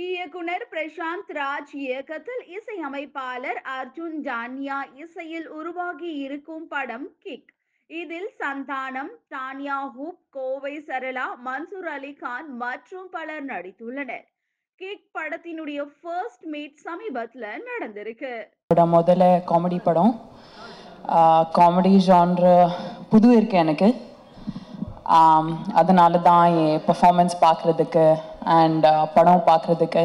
இயக்குனர் பிரசாந்த் ராஜ் இயக்கத்தில் இசையமைப்பாளர் அர்ஜுன் ஜான்யா இசையில் உருவாகி இருக்கும் படம் கிக் இதில் சந்தானம் டானியா ஹூப் கோவை சரளா மன்சூர் அலிகான் மற்றும் பலர் நடித்துள்ளனர் கிக் படத்தினுடைய ஃபர்ஸ்ட் மீட் சமீபத்துல நடந்திருக்கு என்னோட முதல்ல காமெடி படம் காமெடி ஜான்ரு புது இருக்கு எனக்கு ஆம், அதனால தான் என் பெர்ஃபார்மன்ஸ் பார்க்குறதுக்கு அண்ட் படம் பார்க்குறதுக்கு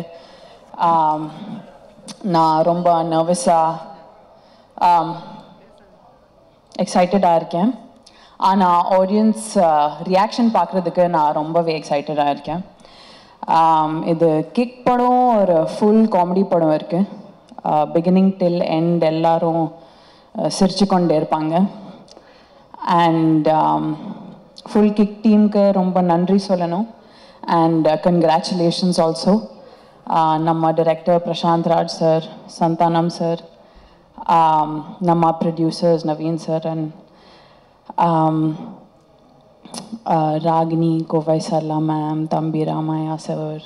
நான் ரொம்ப நர்வஸாக எக்ஸைட்டடாக இருக்கேன் ஆனால் ஆடியன்ஸ் ரியாக்ஷன் பார்க்குறதுக்கு நான் ரொம்பவே எக்ஸைட்டடாக இருக்கேன் ஆம், இது கிக் படம் ஒரு ஃபுல் காமெடி படம் இருக்குது பிகினிங் டில் எண்ட் எல்லாரும் அஹ், சிரிச்சு கொண்டே இருப்பாங்க அண்ட் ஃபுல் கிக் டீமுக்கு ரொம்ப நன்றி சொல்லணும் அண்ட் கங்க்ராச்சுலேஷன்ஸ் ஆல்சோ நம்ம director Prashanth Raj sir Santhanam sir நம்ம producers Naveen sir and Ragini Kovai Sarala ma'am தம்பி ராமையா சார்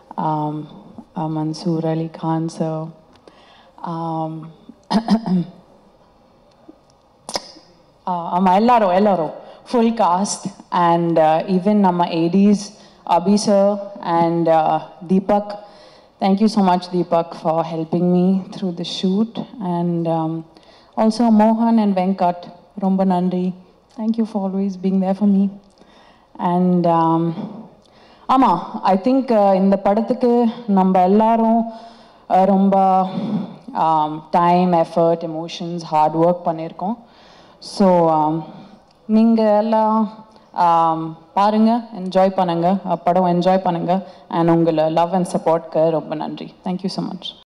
மன்சூர் அலி கான் சார் ஆமாம் எல்லாரும் எல்லாரும் ஃபுல் காஸ்ட் அண்ட் ஈவன் நம்ம ADs Abhi sir and Deepak thank you so much Deepak for helping me through the shoot and also மோகன் and Venkat ரொம்ப நன்றி thank you for always being there for me and ஆமாம் I think இந்த படத்துக்கு நம்ம எல்லாரும் uh, ரொம்ப time effort emotions hard work பண்ணியிருக்கோம் ஸோ நீங்கள் எல்லாம் um, பாருங்க என்ஜாய் பண்ணுங்க அஹ் படம் என்ஜாய் பண்ணுங்க அண்ட் உங்களை லவ் அண்ட் சப்போர்ட்க்கு ரொம்ப நன்றி தேங்க்யூ ஸோ மச்